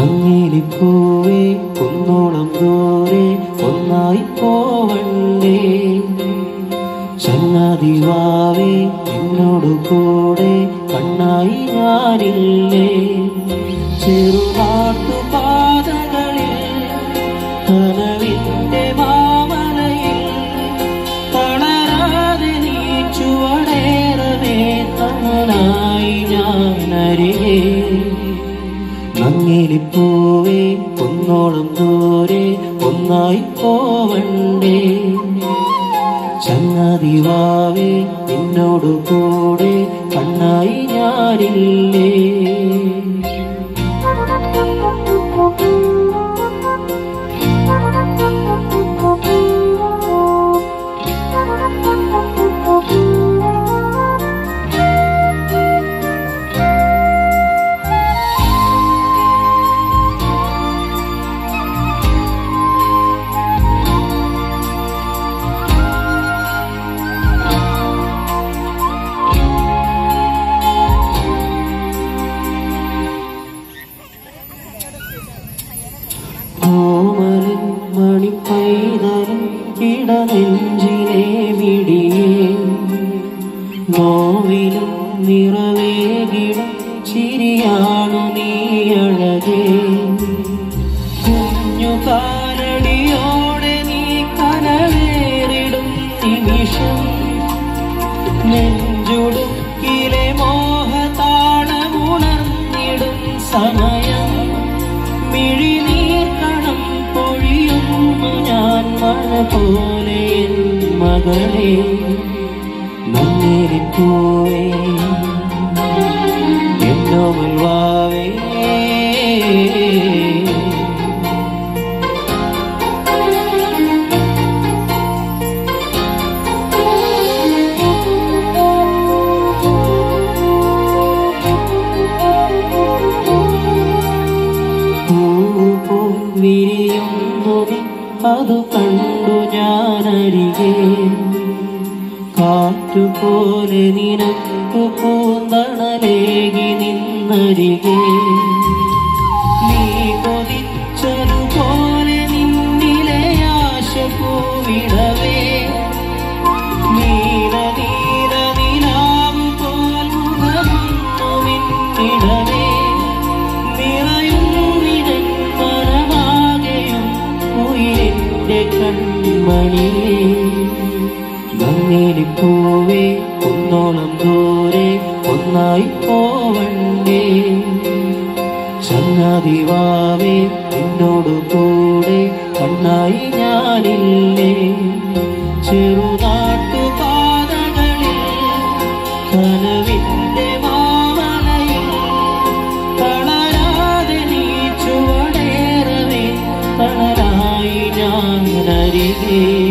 നങ്ങേലിപ്പൂവേ കുന്നോളം ദൂരെ ഒന്നായി പോവണ്ടേ ചങ്ങാതിവാവേ എന്നോട് കൂടെ കണ്ണായി ഞാനില്ലേ ചെറുനാട്ടുപാതകളിൽ കനവിന്റെ മാമലയിൽ തളരാതെ നീ ചുവടേറവേ തണലായി ഞാൻ അരികെ നങ്ങേലിപ്പൂവേ കുന്നോളം ദൂരെ ഒന്നായി പോവണ്ടേ ചങ്ങാതിവാവേ നിന്നോട് കൂടെ കണ്ണായി ഞാനില്ലേ കോമലിൻ മണിപ്പൈതലും ഇടനെഞ്ചിലെ മിടിയേ നോവിലും നിറവേകിടും ചിരിയാണു നീ അഴകേ കുഞ്ഞു കാലടിയോടെ നീ കനവേറിടും നിമിഷം നെഞ്ചുടുക്കിലെ മോഹതാളമുണർന്നിടും സമയം മിഴിനീർക്കണം പൊഴിയുന്നു ഞാൻ മഴ പോലെ എൻ മകളെ നന്നേരിപ്പോവേ എന്നോമൽ വാവേ പൂപ്പൂ വിരിയുന്നു നീ, അതു കണ്ടു ഞാനരികെ കാറ്റുപോലെ നിനക്കു പൂന്തണലേകി നിന്നരികെ നീ കൊതിച്ചതുപോലെ നിന്നിലെ ആശ പൂവിടവേ നീല നീല നിലാവ് പോൽ മുഖമൊന്നു മിന്നിടവേ നിറയുന്നിടൻ മനമാകെയും ഉയരിന്റെ കൺമണിയേ നങ്ങേലിപ്പൂവേ ഒന്നോളം ദൂരെ ഒന്നായി പോവണ്ടേ ചങ്ങാതിവാവേ എന്നോട് കൂടെ കണ്ണായി ഞാനില്ലേ ചെറുനാട്ടുപാതകളിൽ കനവിന്റെ മാമലയിൽ തളരാതെ നീ ചുവടേറവേ തളരായി ഞാൻ അരികേ